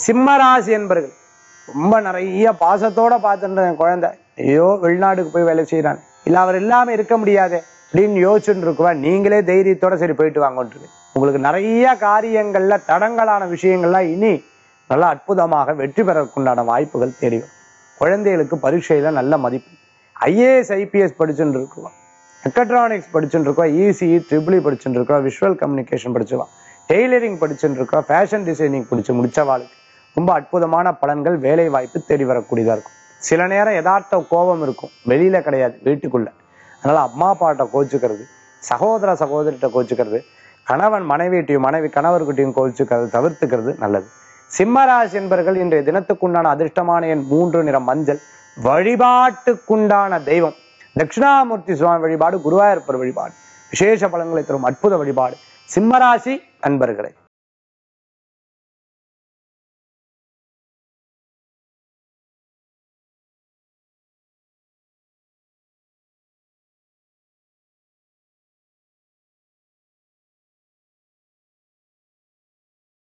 சிம்மராசி என்பர்கள் ரொம்ப நிறைய பாசத்தோட பார்த்துட்டு என் குழந்தை ஐயோ வெளிநாட்டுக்கு போய் வேலை செய்யறான் இல்ல அவர் இல்லாம இருக்க முடியாது அப்படின்னு யோசிச்சுட்டு இருக்குவா நீங்களே தைரியத்தோட சரி போயிட்டு வாங்கன்றது உங்களுக்கு நிறைய காரியங்கள்ல தடங்கலான விஷயங்கள்லாம் இனி நல்லா அற்புதமாக வெற்றி பெறக்குண்டான வாய்ப்புகள் தேடி வரும் குழந்தைகளுக்கு பரீட்சையில நல்ல மதிப்பு ஐஏஎஸ் ஐபிஎஸ் படிச்சுட்டு இருக்குவா மெக்கட்ரானிக்ஸ் படிச்சுட்டு இருக்கோம் இசிஇ ட்ரிபிளி படிச்சுட்டு இருக்கோம் விஷுவல் கம்யூனிகேஷன் படிச்சுவா டெய்லரிங் படிச்சுட்டு இருக்கோம் ஃபேஷன் டிசைனிங் படிச்சு முடிச்சவாளுக்கு ரொம்ப அற்புதமான பலன்கள் வேலை வாய்ப்பு தேடி வரக்கூடியதா இருக்கும் சில நேரம் யதார்த்த கோபம் இருக்கும் வெளியில கிடையாது வீட்டுக்குள்ள அதனால அம்மா அப்பாட்ட கோச்சுக்கிறது சகோதர சகோதரிட்ட கோச்சுக்கிறது கணவன் மனைவிட்டையும் மனைவி கணவர்கிட்டையும் கோச்சுக்கிறது தவிர்த்துக்கிறது நல்லது சிம்மராசி என்பர்கள் இன்றைய தினத்துக்குண்டான அதிர்ஷ்டமான எண் மூன்று நிற மஞ்சள் வழிபாட்டுக்குண்டான தெய்வம் தட்சிணாமூர்த்தி சுவாமி வழிபாடு குருவாயூர்ப்பர் வழிபாடு விசேஷ பலன்களை தரும் அற்புத வழிபாடு சிம்மராசி அன்பர்களே